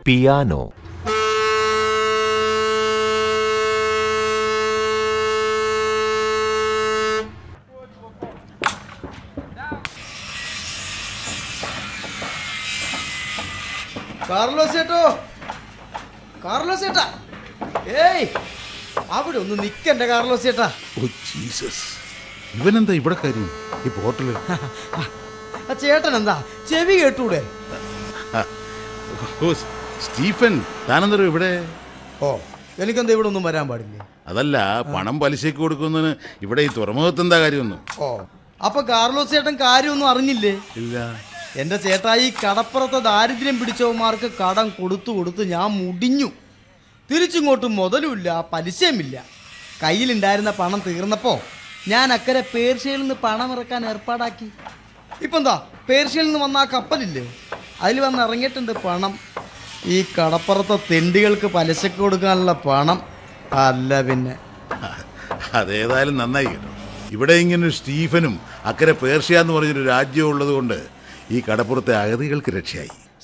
piano Carlos ചേട്ടോ Carlos ചേട്ടാ ഏയ് അവിടെ ഒന്ന് നിക്കണ്ട കാർലോസ് ചേട്ടാ ഓ ജീസസ് ഇവനെന്താ ഇവിടെ കാര്യം ഈ പോർട്ടല് ആ ചേട്ടൻ എന്താ ചെവി കേട്ടൂടെ ഓ സ്റ്റീഫൻ താനെന്തരം ഇവിടെ ഓ എനിക്കെന്താ ഇവിടെ ഒന്നും വരാൻ പാടില്ലേ അതല്ല പണം പലിശയ്ക്ക് കൊടുക്കുന്നതിന് ഇവിടെ ഈ തുറമുഖത്ത് എന്താ കാര്യമൊന്നും ഓ അപ്പൊ കാർലോസ് ചേട്ടൻ കാര്യമൊന്നും അറിഞ്ഞില്ലേ ഇല്ല എന്റെ ചേട്ടാ ഈ കടപ്പുറത്തെ ദാരിദ്ര്യം പിടിച്ചവന്മാർക്ക് കടം കൊടുത്തു കൊടുത്ത് ഞാൻ മുടിഞ്ഞു തിരിച്ചിങ്ങോട്ട് മുതലുമില്ല പലിശയുമില്ല കയ്യിലുണ്ടായിരുന്ന പണം തീർന്നപ്പോ ഞാൻ അക്കരെ പേർഷ്യയിൽ നിന്ന് പണം ഇറക്കാൻ ഏർപ്പാടാക്കി ഇപ്പൊ എന്താ പേർഷ്യയിൽ നിന്ന് വന്ന ആ കപ്പലില്ലേ അതിൽ വന്ന് ഇറങ്ങിയിട്ടുണ്ട് പണം ഈ കടപ്പുറത്തെ തെണ്ടികൾക്ക് പലിശക്ക് കൊടുക്കാനുള്ള പണം അല്ല പിന്നെ അതേതായാലും നന്നായി കേട്ടോ ഇവിടെ ഇങ്ങനെ ഒരു സ്റ്റീഫനും അക്കരെ പേർഷ്യ എന്ന് പറഞ്ഞൊരു രാജ്യം ഉള്ളത് കൊണ്ട് ഈ കടപ്പുറത്തെ അഗതികൾക്ക് രക്ഷയായി